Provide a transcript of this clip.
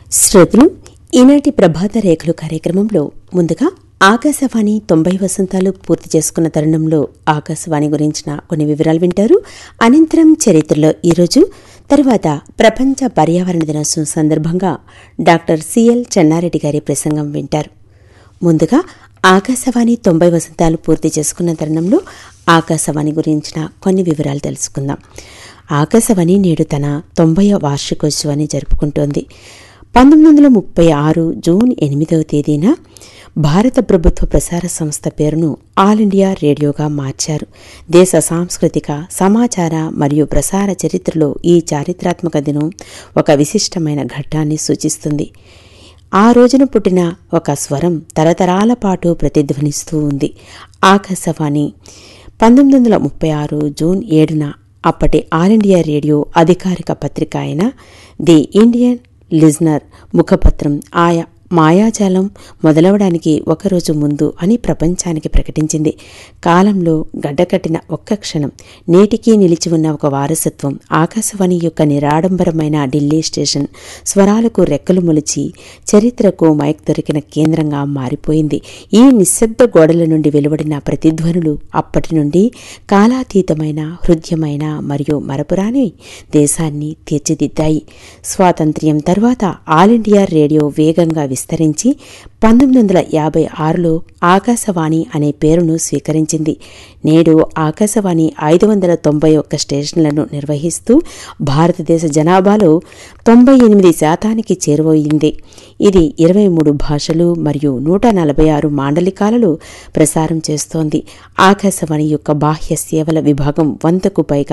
శ్రోతలు ఈనాటి ప్రభాత రేఖలు కార్యక్రమంలో ముందుగా ఆకాశవాణి తొంభై వసంతాలు పూర్తి చేసుకున్న తరుణంలో ఆకాశవాణి గురించిన కొన్ని వివరాలు వింటారు అనంతరం చరిత్రలో ఈరోజు తరువాత ప్రపంచ పర్యావరణ దినోత్సవం సందర్భంగా డాక్టర్ సిఎల్ చెన్నారెడ్డి గారి ప్రసంగం వింటారు ముందుగా ఆకాశవాణి తొంభై వసంతాలు పూర్తి చేసుకున్న తరుణంలో ఆకాశవాణి గురించిన కొన్ని వివరాలు తెలుసుకుందాం ఆకాశవాణి నేడు తన తొంభై వార్షికోత్సవాన్ని జరుపుకుంటోంది పంతొమ్మిది వందల ముప్పై ఆరు జూన్ ఎనిమిదవ తేదీన భారత ప్రభుత్వ ప్రసార సంస్థ పేరును ఆల్ ఇండియా రేడియోగా మార్చారు దేశ సాంస్కృతిక సమాచార మరియు ప్రసార చరిత్రలో ఈ చారిత్రాత్మక దినం ఒక విశిష్టమైన ఘట్టాన్ని సూచిస్తుంది ఆ రోజున పుట్టిన ఒక స్వరం తరతరాల పాటు ప్రతిధ్వనిస్తూ ఉంది ఆకాశవాణి పంతొమ్మిది వందల ముప్పై ఆరు జూన్ ఏడున అప్పటి ఆల్ ఇండియా రేడియో అధికారిక పత్రిక అయిన ది ఇండియన్ లిజనర్ ముఖపత్రం ఆయా మాయాజాలం మొదలవడానికి ఒకరోజు ముందు అని ప్రపంచానికి ప్రకటించింది కాలంలో గడ్డకట్టిన ఒక్క క్షణం నేటికీ నిలిచి ఉన్న ఒక వారసత్వం ఆకాశవాణి యొక్క నిరాడంబరమైన ఢిల్లీ స్టేషన్ స్వరాలకు రెక్కలు మొలిచి చరిత్రకు మైక్ దొరికిన కేంద్రంగా మారిపోయింది ఈ నిశ్శబ్ద గోడల నుండి వెలువడిన ప్రతిధ్వనులు అప్పటి నుండి కాలాతీతమైన హృద్యమైన మరియు మరపురాని దేశాన్ని తీర్చిదిద్దాయి స్వాతంత్ర్యం తర్వాత ఆల్ ఇండియా రేడియో వేగంగా విస్తరించి పంతొమ్మిది వందల యాభై ఆరులో ఆకాశవాణి అనే పేరును స్వీకరించింది నేడు ఆకాశవాణి ఐదు వందల తొంభై ఒక్క స్టేషన్లను నిర్వహిస్తూ భారతదేశ జనాభాలో తొంభై ఎనిమిది శాతానికి చేరువయింది ఇది ఇరవై మూడు భాషలు మరియు నూట నలభై ఆరు మాండలికాలలో ప్రసారం చేస్తోంది ఆకాశవాణి యొక్క బాహ్య సేవల విభాగం వందకు పైగా